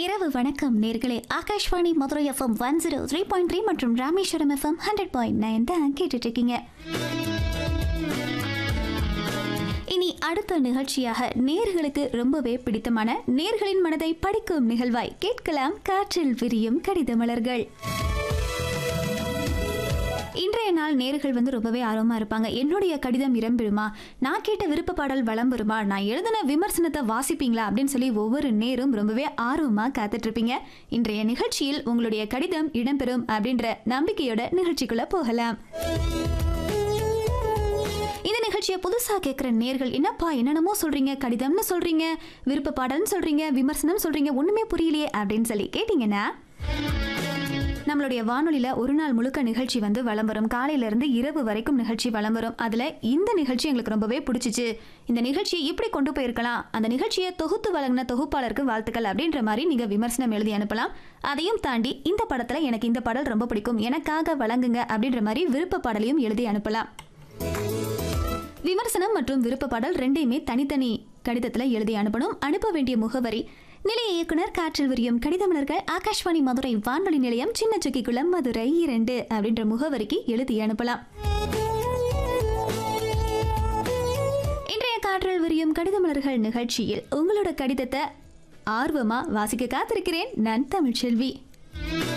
இரவு வணக்கம் நேர்களே Akashvani Madurai FM one zero three point three மற்றும் Rameswaram FM hundred point nine தான் கேட்டுட்டு இருக்கீங்க இனி அடுத்த நிகழ்ச்சியாக நேர்களுக்கு ரொம்பவே பிடித்தமான நேர்களின் மனதை படிக்கும் நிகழ்வாய் கேட்கலாம் காற்றில் விரியும் கடித மலர்கள் இன்றைய நாள் நேர்கள் வந்து ரொம்பவே ஆர்வமா இருப்பாங்க என்னுடைய கடிதம் இடம்பெறுமா நான் கேட்ட விருப்ப பாடல் வலம் வருமா நான் எழுதின விமர்சனத்தை வாசிப்பீங்களா அப்படின்னு சொல்லி ஒவ்வொரு நேரும் ரொம்பவே ஆர்வமா காத்துட்டு இருப்பீங்க இன்றைய நிகழ்ச்சியில் உங்களுடைய கடிதம் இடம்பெறும் அப்படின்ற நம்பிக்கையோட நிகழ்ச்சிக்குள்ள போகலாம் இந்த நிகழ்ச்சியை புதுசா கேட்குற நேர்கள் என்னப்பா என்னென்னமோ சொல்றீங்க கடிதம்னு சொல்றீங்க விருப்ப பாடல்னு சொல்றீங்க விமர்சனம் சொல்றீங்க ஒண்ணுமே புரியலையே அப்படின்னு சொல்லி கேட்டீங்கன்னா நம்மளுடைய வானொலியில ஒரு நாள் முழுக்க நிகழ்ச்சி வந்து வலம் வரும் காலையில இருந்து இரவு வரைக்கும் நிகழ்ச்சி வலம் வரும் அதுல இந்த நிகழ்ச்சி எங்களுக்கு ரொம்பவே பிடிச்சிச்சு இந்த நிகழ்ச்சியை இப்படி கொண்டு போயிருக்கலாம் அந்த நிகழ்ச்சியை தொகுத்து வழங்கின தொகுப்பாளருக்கு வாழ்த்துக்கள் அப்படின்ற மாதிரி நீங்க விமர்சனம் எழுதி அனுப்பலாம் அதையும் தாண்டி இந்த படத்துல எனக்கு இந்த பாடல் ரொம்ப பிடிக்கும் எனக்காக வழங்குங்க அப்படின்ற மாதிரி விருப்ப பாடலையும் எழுதி அனுப்பலாம் விமர்சனம் மற்றும் விருப்ப பாடல் ரெண்டையுமே தனித்தனி கடிதத்தில் எழுதி அனுப்பணும் அனுப்ப வேண்டிய முகவரி நிலைய இயக்குனர் காற்றில் விரியும் கடிதமலர்கள் ஆகாஷ்வாணி மதுரை வானொலி நிலையம் சின்ன சுக்கிக்குளம் மதுரை இரண்டு அப்படின்ற முகவரிக்கு எழுதி அனுப்பலாம் இன்றைய காற்றில் விரியும் கடிதமலர்கள் நிகழ்ச்சியில் உங்களோட கடிதத்தை ஆர்வமா வாசிக்க காத்திருக்கிறேன் நான் தமிழ்ச்செல்வி